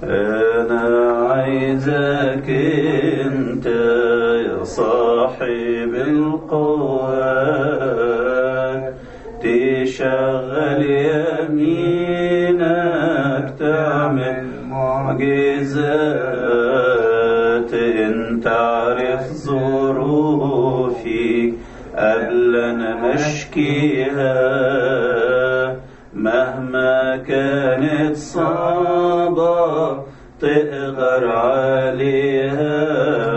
أنا عايزك أنت يا صاحب القوات تشغل يمينك تعمل معجزات انت عارف ظروفي قبل انا مشكيها مهما كانت صعبة تقدر عليها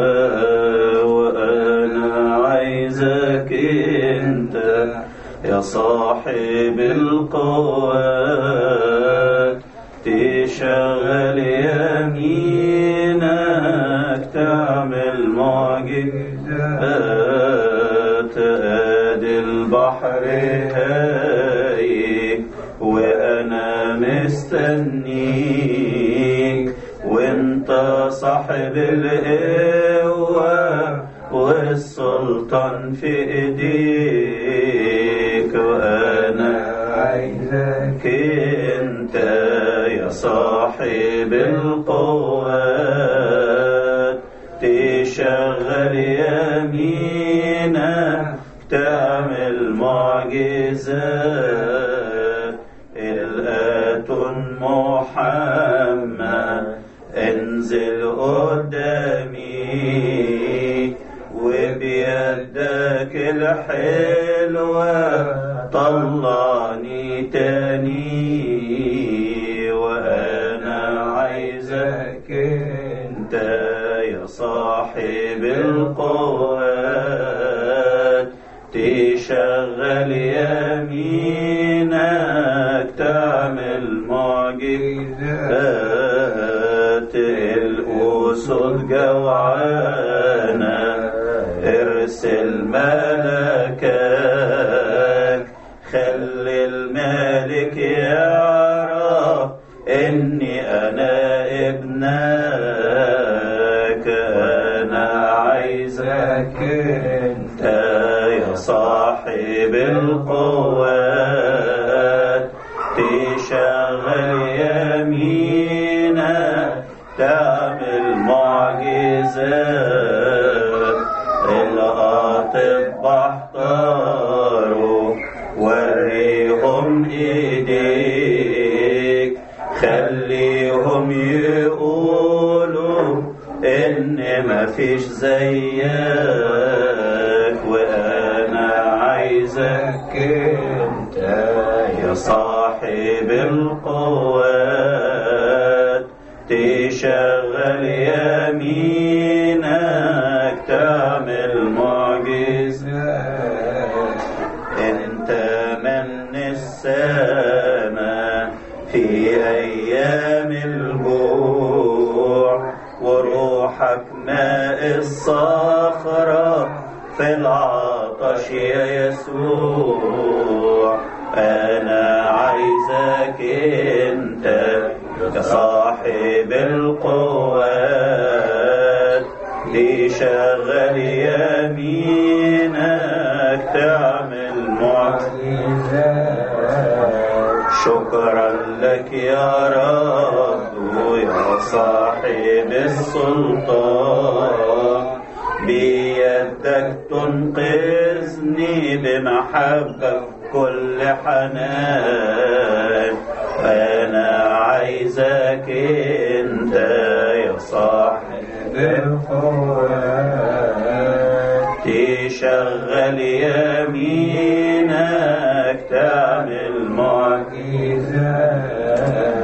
وأنا عايزك أنت يا صاحب القوات تشغل يمينك تعمل معجزات ادي البحر هايج وانا مستنيك وانت صاحب القوة والسلطان في ايديك وانا عايزك انت يا صاحب القوات تشغل يمينك تعمل معجزات الآت محمد انزل قدامي وبيدك الحلوة طلعني تاني وأنا عايزك انت يا صاحب القوات تشغل يمينك تعمل معجزات الأسود جوعانة ارسل ملكك خلي الملك يعرف اني انا ابنك انا عايزك انت يا صاحب القوات تشغل يمينك تعمل معجزات الأطباء احتاروا وريهم ايديك خليهم يقولوا ان مفيش زيك وانا عايزك انت يا صاحب القوات تشغل يمينك تعمل معجزات انت من السماء في ايام الجوع وروحك ماء الصخرة في العطش يا يسوع انا عايزك انت يا صاحب القوات تشغل يمينك تعمل معجزات شكرا لك يا رب يا صاحب السلطان بيدك تنقذني بمحبة كل حنان أنا عايزك أنت يا صاحب القوات تشغل يمينك تعمل معجزات